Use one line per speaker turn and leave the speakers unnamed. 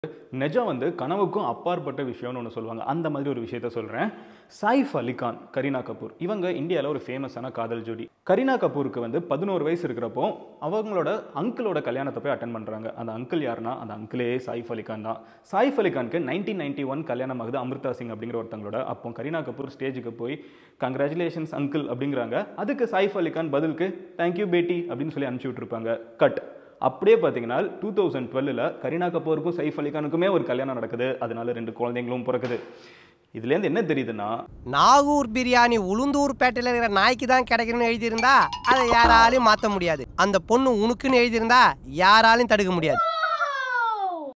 நிஜம் வந்து கனவுக்கும் அப்பாற்பட்ட விஷயம்னு ஒன்று சொல்லுவாங்க அந்த மாதிரி ஒரு விஷயத்த சொல்கிறேன் சாயிஃப் அலி கான் கரீனா கபூர் இவங்க இந்தியாவில் ஒரு ஃபேமஸான காதல் ஜோடி கரீனா கபூருக்கு வந்து பதினோரு வயசு இருக்கிறப்போ அவங்களோட அங்கிளோட கல்யாணத்தை போய் அட்டன் பண்ணுறாங்க அந்த அங்கிள் யாருன்னா அந்த அங்கிளே சாயிஃப் அலி கான் தான் சாயிஃப் அலி கானுக்கு நைன்டீன் நைன்டி ஒன் கல்யாணம் ஆகுது அமிர்தா சிங் அப்படிங்கிற ஒருத்தங்களோட அப்போ கரீனா கபூர் ஸ்டேஜுக்கு போய் கங்க்ராச்சுலேஷன்ஸ் அங்கிள் அப்படிங்கிறாங்க அதுக்கு சாயிஃப் அலி கான் பதிலுக்கு தேங்க்யூ பேட்டி அப்படின்னு சொல்லி அனுப்பிச்சி விட்ருப்பாங்க கட் அப்படியே பார்த்தீங்கன்னா டூ தௌசண்ட் டுவெல்லில் கரீனா கபூருக்கும் சைஃப் அலிகானுக்குமே ஒரு கல்யாணம் நடக்குது அதனால ரெண்டு குழந்தைங்களும் பிறக்குது இதுலேருந்து என்ன தெரியுதுன்னா
நாகூர் பிரியாணி உளுந்தூர் பேட்டையில் இருக்கிற நாய்க்கு தான் கிடைக்கணும்னு எழுதியிருந்தா அதை யாராலையும் மாற்ற முடியாது அந்த பொண்ணு உனக்குன்னு எழுதியிருந்தா யாராலையும் தடுக்க முடியாது